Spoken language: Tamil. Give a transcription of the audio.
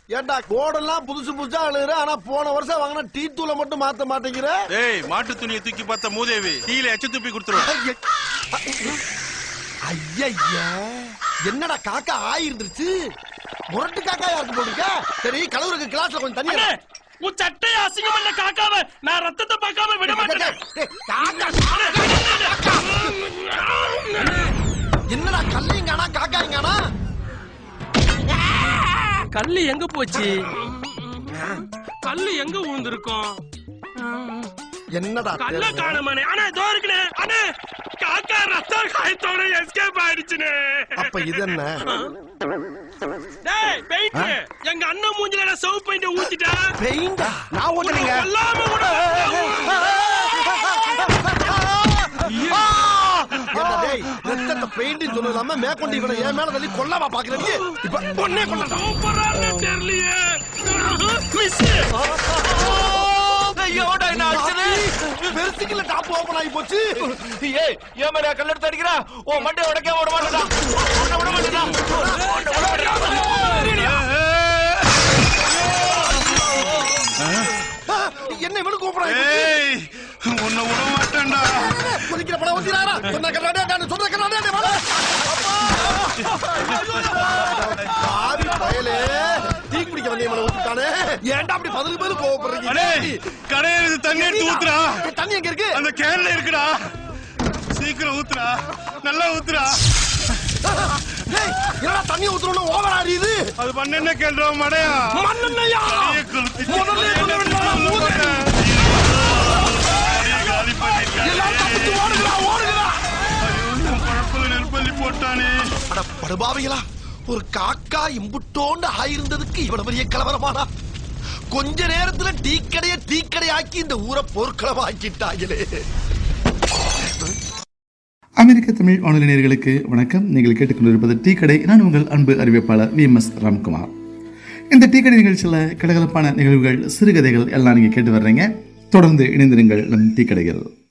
ஏன்டா கோடெல்லாம் புதுசு புதுசா அழுகுற ஆனா போன வருஷம் வாங்கின டீ தூளை மட்டும் மாத்த மாட்டேங்கிற ஏய் மாட்டு துணியை தூக்கி பார்த்த மூதேவி கீழே எச்ச துப்பி கொடுத்துருவேன் ஐயா என்னடா காக்கா ஆயிருந்துருச்சு முரட்டு காக்கா யாருக்கு போட்டுருக்க சரி கலவருக்கு கிளாஸ்ல கொஞ்சம் தண்ணி அண்ணே, உன் சட்டையை அசிங்கம் பண்ண காக்காம நான் ரத்தத்தை பார்க்காம விட மாட்டேன் டேய், காக்கா, காக்கா. என்னடா கல்லைங்கானா காக்காய்ங்கானா கல்லு எங்க போச்சு கல்லு எங்க விழுந்திருக்கும் என்னடா கல்ல தேடுற? காணமானே அண்ணே இதோ இருக்குனே அண்ணே காக்கா ரத்த காயத்தோட எஸ்கேப் ஆயிடுச்சுனே அப்ப இது என்ன டேய் பெயிண்ட் எங்க அண்ணன் மூஞ்சில நான் சவு பெயிண்ட் ஊத்திட்டேன் பெயிண்டா நான் ஊத்துறீங்க கொல்லாம கூட என்ன டேய் ரத்தத்தை பெயிண்ட் சொன்னது இல்லாம மேற்கொண்டு இவனை என் மேல தள்ளி கொல்லாமா பாக்குறீங்க இப்ப பொண்ணே கொண்டா சூப்பரான தெரியலையே மிஸ் ஐயோடா என்ன அடிச்சது பெருசுக்குள்ள டாப் ஓபன் ஆகி போச்சு ஏய் ஏன் மேல கல் எடுத்து அடிக்கிறா ஓ மண்டை உடைக்க விட மாட்டேடா உன்னை விட மாட்டேடா உன்னை விட மாட்டேடா என்ன இவனு கூப்பிடுறாங்க ஏய் உன்னை விட மாட்டேன்டா கொதிக்கிற படம் வந்துறாரா சொன்ன கண்ணாடே நான் சொல்ற கண்ணாடே வாடா பாவி பயலே டீ குடிக்க வந்தே மலை ஊத்திட்டானே ஏன்டா அப்படி பதில் பதில் அடே கோவப்படுறீங்க கடையில தண்ணி எடுத்து ஊத்துறா ஏய், தண்ணி எங்க இருக்கு அந்த கேன்ல இருக்குடா சீக்கிரம் ஊத்துறா நல்லா ஊத்துறா டேய் என்னடா தண்ணி ஊத்துறோம்னு ஓவர் ஆறியுது அது பண்ண என்ன கேள்றா மடையா மண்ணெண்ணையா தலையை கொளுத்தி- முதல்ல சொல்ல வேண்டாம் ஊதுறேன் தலையை காலி பண்ணிட்டானே. எல்லாம் தப்பிச்சு ஓடுங்களா ஓடுங்களா என் பழப்புல நெருப்பள்ளி போட்டானே அட படுபாவிகளா ஒரு காக்கா இம்புட்டோண்டு ஆயிருந்ததுக்கு இவ்வளவு பெரிய கலவரமானா கொஞ்ச நேரத்துல டீ கடைய டீ கடையாக்கி இந்த ஊரை போர்க்களமாக்கிட்டாங்களே அமெரிக்க தமிழ் வானொலி நேயர்களுக்கு வணக்கம் நீங்கள் கேட்டுக்கொண்டிருப்பது டீ கடை நான் உங்கள் அன்பு அறிவிப்பாளர் வி எம் எஸ் ராம்குமார் இந்த டீ கடை நிகழ்ச்சியில் கலகலப்பான நிகழ்வுகள் சிறுகதைகள் எல்லாம் நீங்கள் கேட்டு வர்றீங்க தொடர்ந்து இணைந்திருங்கள் நம் டீ கடைகள்